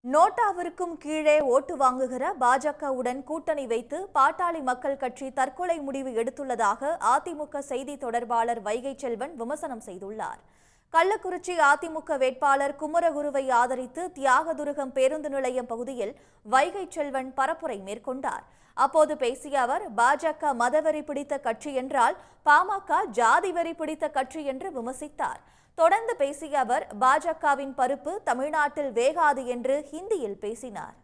நோட்டாவிற்கும் கீழே ஓட்டு வாங்குகிற பாஜகவுடன் கூட்டணி வைத்து பாட்டாளி மக்கள் கட்சி தற்கொலை முடிவு எடுத்துள்ளதாக அதிமுக செய்தி தொடர்பாளர் வைகை செல்வன் விமர்சனம் செய்துள்ளார் கள்ளக்குறிச்சி அதிமுக வேட்பாளர் குமரகுருவை ஆதரித்து தியாகதுருகம் பேருந்து நிலையம் பகுதியில் வைகை செல்வன் பரப்புரை மேற்கொண்டார் அப்போது பேசிய அவர் பாஜக மதவெறி பிடித்த கட்சி என்றால் பாமக ஜாதி வெறி பிடித்த கட்சி என்று விமர்சித்தார் தொடர்ந்து பேசிய அவர் பாஜகவின் பருப்பு தமிழ்நாட்டில் வேகாது என்று ஹிந்தியில் பேசினார்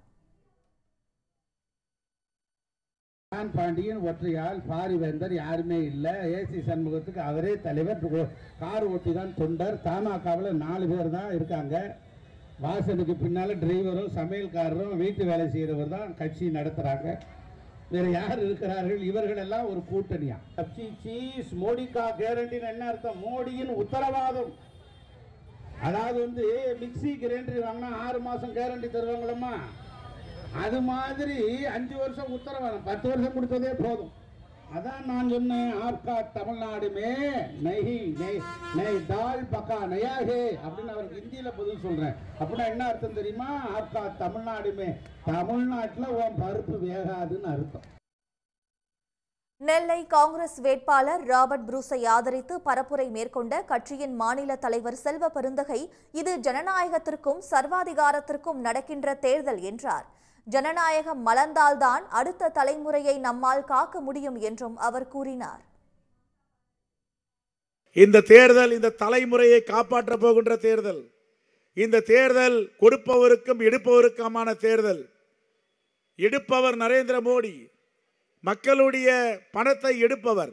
ஜான் பாண்டியன் ஒற்றையால் பாரிவேந்தர் யாருமே இல்லை ஏசி சண்முகத்துக்கு அவரே தலைவர் ஓ- கார் ஓட்டி தான் தொண்டர் தமாகாவில் நாலு பேர் தான் இருக்காங்க வாசனுக்கு பின்னால டிரைவரும் சமையல்காரரும் வீட்டு வேலை செய்கிறவர் தான் கட்சி நடத்துறாங்க வேற யார் இருக்கிறார்கள் இவர்கள் எல்லாம் ஒரு கூட்டணியா கட்சி சீஸ் மோடிக்கா கேரண்டின்னு என்ன அர்த்தம் மோடியின் உத்தரவாதம் அதாவது வந்து மிக்ஸி கிரைண்டர் வாங்கினா ஆறு மாசம் கேரண்டி தருவாங்களம்மா அது மாதிரி அஞ்சு வருஷம் உத்தரவாதம் பத்து வருஷம் கொடுத்ததே போதும் அதான் நான் சொன்னேன் ஆப்கா தமிழ்நாடு மே நெய் நெய் நெய் தால் பக்கா நயாகே அப்படின்னு அவருக்கு ஹிந்தியில பதில் சொல்றேன் அப்படின்னா என்ன அர்த்தம் தெரியுமா ஆப்கா தமிழ்நாடு மே தமிழ்நாட்டுல உன் பருப்பு வேகாதுன்னு அர்த்தம் நெல்லை காங்கிரஸ் வேட்பாளர் ராபர்ட் புரூஸை ஆதரித்து பரப்புரை மேற்கொண்ட கட்சியின் மாநில தலைவர் செல்வ பெருந்தகை இது ஜனநாயகத்திற்கும் சர்வாதிகாரத்திற்கும் நடக்கின்ற தேர்தல் என்றார் ஜனநாயகம் மலர்ந்தால்தான் அடுத்த தலைமுறையை நம்மால் காக்க முடியும் என்றும் அவர் கூறினார் இந்த தேர்தல் இந்த தலைமுறையை காப்பாற்றப் போகின்ற தேர்தல் இந்த தேர்தல் கொடுப்பவருக்கும் எடுப்பவருக்குமான தேர்தல் எடுப்பவர் நரேந்திர மோடி மக்களுடைய பணத்தை எடுப்பவர்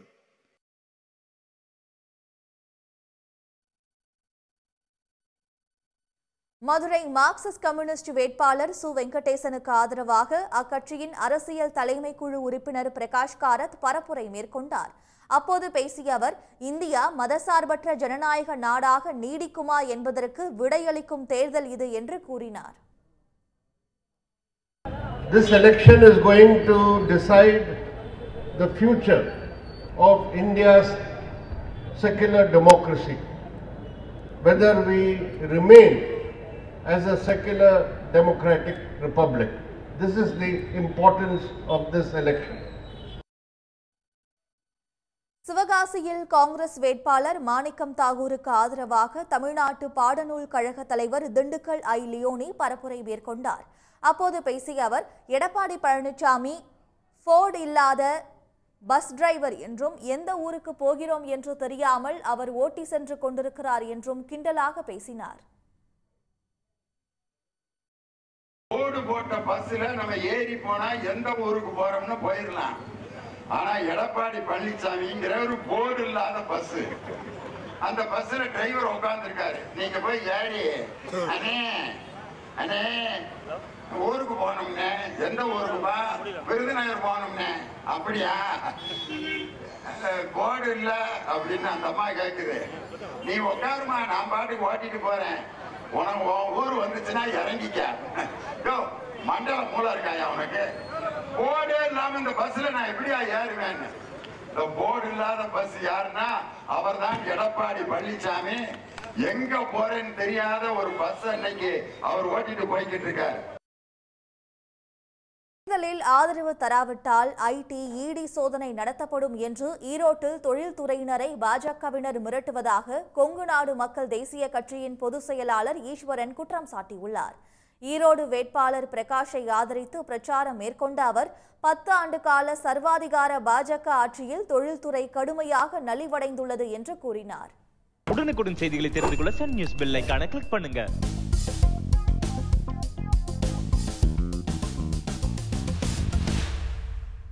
மதுரை மார்க்சிஸ்ட் கம்யூனிஸ்ட் வேட்பாளர் சு வெங்கடேசனுக்கு ஆதரவாக அக்கட்சியின் அரசியல் தலைமை குழு உறுப்பினர் பிரகாஷ் காரத் பரப்புரை மேற்கொண்டார் அப்போது பேசிய அவர் இந்தியா மதசார்பற்ற ஜனநாயக நாடாக நீடிக்குமா என்பதற்கு விடையளிக்கும் தேர்தல் இது என்று கூறினார் This election is going to decide the future of India's secular democracy. Whether we remain as a secular democratic republic. This is the importance of this election. சிவகாசியில் Congress வேட்பாளர் மாணிக்கம் தாகூருக்கு ஆதரவாக தமிழ்நாட்டு பாடநூல் கழக தலைவர் திண்டுக்கல் ஐ லியோனி பரப்புரை மேற்கொண்டார் அப்போது பேசிய அவர் எடப்பாடி பழனிசாமி ஃபோர்டு இல்லாத பஸ் டிரைவர் என்றும் எந்த ஊருக்கு போகிறோம் என்று தெரியாமல் அவர் ஓட்டி சென்று கொண்டிருக்கிறார் என்றும் கிண்டலாக பேசினார் போர்டு போட்ட பஸ்ல நம்ம ஏறி போனா எந்த ஊருக்கு போறோம்னு போயிடலாம் ஆனா எடப்பாடி பழனிசாமிங்கிற ஒரு போர்டு இல்லாத பஸ் அந்த பஸ்ல டிரைவர் உட்கார்ந்து இருக்காரு நீங்க போய் ஏறி அண்ணே அண்ணே ஊருக்கு போனோம்னே எந்த ஊருக்குப்பா விருதுநகர் போனோம்னே அப்படியா போர்டு இல்ல அப்படின்னு அந்த அம்மா கேக்குது நீ உட்காருமா நான் பாட்டுக்கு ஓட்டிட்டு போறேன் உனக்கு உன் ஊர் வந்துச்சுன்னா இறங்கிக்க யோ மண்டல மூளை இருக்காயா உனக்கு போர்டே இல்லாம இந்த பஸ்ல நான் எப்படியா ஏறுவேன்னு இந்த போர்டு இல்லாத பஸ் யாருன்னா அவர்தான் எடப்பாடி பழனிசாமி எங்க போறேன்னு தெரியாத ஒரு பஸ் இன்னைக்கு அவர் ஓட்டிட்டு போய்கிட்டு இருக்காரு தேர்தலில் ஆதரவு தராவிட்டால் ஐடி இடி சோதனை நடத்தப்படும் என்று ஈரோட்டில் தொழில்துறையினரை பாஜகவினர் மிரட்டுவதாக கொங்கு நாடு மக்கள் தேசிய கட்சியின் பொதுச் செயலாளர் ஈஸ்வரன் குற்றம் சாட்டியுள்ளார் ஈரோடு வேட்பாளர் பிரகாஷை ஆதரித்து பிரச்சாரம் மேற்கொண்ட அவர் பத்து ஆண்டு கால சர்வாதிகார பாஜக ஆட்சியில் தொழில்துறை கடுமையாக நலிவடைந்துள்ளது என்று கூறினார் உடனுக்குடன் செய்திகளை தெரிந்து கொள்ள சன் நியூஸ் பெல் ஐகானை கிளிக் பண்ணுங்க